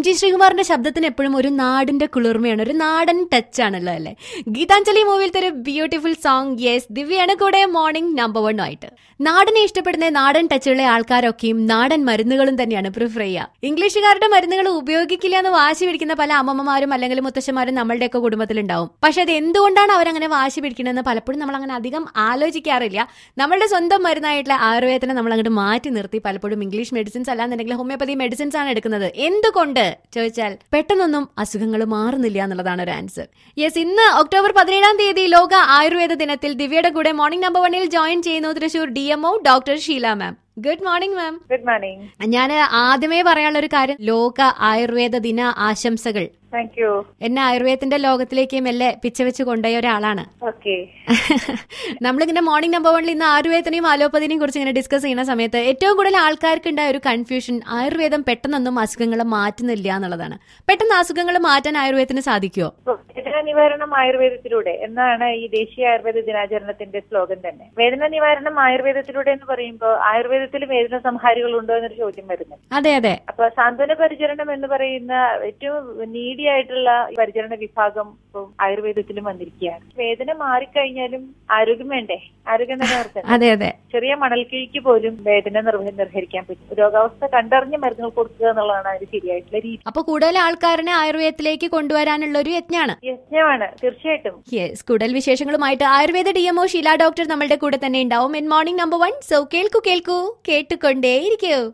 G ശ്രീകുമാറിന്റെ ശബ്ദത്തിന് എപ്പോഴും ഒരു നാടിന്റെ കുളിർമയാണ് ഒരു നാടൻ ടച്ച് ആണല്ലോ അല്ലെ ഗീതാഞ്ജലി മൂവിയിലത്തെ ഒരു ബ്യൂട്ടിഫുൾ സോങ് യെസ് ദിവ്യാണ് കൂടെ മോർണിംഗ് നമ്പർ വൺ ആയിട്ട് നാടിനെ ഇഷ്ടപ്പെടുന്ന നാടൻ ടച്ചുള്ള ആൾക്കാരൊക്കെയും നാടൻ മരുന്നുകളും തന്നെയാണ് പ്രിഫർ ചെയ്യുക ഇംഗ്ലീഷുകാരുടെ മരുന്നുകൾ ഉപയോഗിക്കില്ല എന്ന് വാശി പിടിക്കുന്ന പല അമ്മമ്മമാരും അല്ലെങ്കിൽ മുത്തശ്ശന്മാരും നമ്മളുടെയൊക്കെ കുടുംബത്തിലുണ്ടാവും പക്ഷെ അത് എന്തുകൊണ്ടാണ് അവരങ്ങനെ വാശി പിടിക്കണമെന്ന് പലപ്പോഴും നമ്മൾ അങ്ങനെ അധികം ആലോചിക്കാറില്ല നമ്മളുടെ സ്വന്തം മരുന്നായിട്ടുള്ള ആയുർവേദത്തിനെ നമ്മൾ അങ്ങോട്ട് മാറ്റി നിർത്തി പലപ്പോഴും ഇംഗ്ലീഷ് മെഡിസിൻസ് അല്ലാന്നുണ്ടെങ്കിൽ ഹോമിയോപ്പതി മെഡിസിൻസ് ആണ് എടുക്കുന്നത് എന്തുകൊണ്ട് ചോദിച്ചാൽ പെട്ടെന്നൊന്നും അസുഖങ്ങൾ മാറുന്നില്ല എന്നുള്ളതാണ് ഒരു ആൻസർ യെസ് ഇന്ന് ഒക്ടോബർ പതിനേഴാം തീയതി ലോക ആയുർവേദ ദിനത്തിൽ ദിവ്യയുടെ കൂടെ മോർണിംഗ് നമ്പർ വണ്ണിൽ ജോയിൻ ചെയ്യുന്നു Thrissur D M O doctor Sheela ma'am good morning ma'am good morning ഞാൻ ആദ്യമേ പറയാനുള്ള ഒരു കാര്യം ലോക ആയുർവേദ ദിന ആശംസകൾ താങ്ക് യു എന്നെ ആയുർവേദത്തിന്റെ ലോകത്തിലേക്ക് മെല്ലെ പിച്ചവെച്ച് കൊണ്ടുപോയ ഒരാളാണ് ഓക്കെ നമ്മളിങ്ങനെ മോർണിംഗ് നമ്പർ വണ്ണിൽ ഇന്ന് ആയുർവേദത്തിനെയും അലോപ്പതിനെയും കുറിച്ച് ഇങ്ങനെ ഡിസ്കസ് ചെയ്യുന്ന സമയത്ത് ഏറ്റവും കൂടുതൽ ആൾക്കാർക്ക് ഉണ്ടായ ഒരു കൺഫ്യൂഷൻ ആയുർവേദം പെട്ടെന്നൊന്നും അസുഖങ്ങൾ മാറ്റുന്നില്ല എന്നുള്ളതാണ് പെട്ടെന്ന് അസുഖങ്ങൾ മാറ്റാൻ ആയുർവേദത്തിന് സാധിക്കുമോ വേദന നിവാരണം ആയുർവേദത്തിലൂടെ എന്നാണ് ഈ ദേശീയ ആയുർവേദ ദിനാചരണത്തിന്റെ സ്ലോഗൻ തന്നെ വേദന നിവാരണം ആയുർവേദത്തിലൂടെ എന്ന് പറയുമ്പോൾ ആയുർവേദത്തിൽ വേദന സംഹാരികൾ ഉണ്ടോ എന്നൊരു ചോദ്യം വരുന്നു അതെ അതെ അപ്പൊ സാന്ത്വന പരിചരണം എന്ന് പറയുന്ന ഏറ്റവും നീഡി ആയിട്ടുള്ള ഈ പരിചരണ വിഭാഗം ഇപ്പം ആയുർവേദത്തിലും വന്നിരിക്കുകയാണ് വേദന മാറിക്കഴിഞ്ഞാലും ആരോഗ്യം വേണ്ടേ ആരോഗ്യം നിലനിർത്തണം അതെ അതെ ചെറിയ മണൽക്കിഴിക്ക് പോലും വേദന നിർവഹ നിർഹരിക്കാൻ പറ്റും രോഗാവസ്ഥ കണ്ടറിഞ്ഞ് മരുന്നുകൾ കൊടുക്കുക എന്നുള്ളതാണ് അതിന് ശരിയായിട്ടുള്ള രീതി അപ്പൊ കൂടുതൽ ആൾക്കാരനെ ആയുർവേദത്തിലേക്ക് കൊണ്ടുവരാനുള്ള ഒരു യജ്ഞാണ് യജ്ഞമാണ് തീർച്ചയായിട്ടും യെസ് കൂടുതൽ വിശേഷങ്ങളുമായിട്ട് Ayurveda D M O Sheela doctor നമ്മളുടെ കൂടെ തന്നെ ഉണ്ടാവും in morning number one so കേൾക്കൂ കേൾക്കൂ കേട്ടുകൊണ്ടേയിരിക്കൂ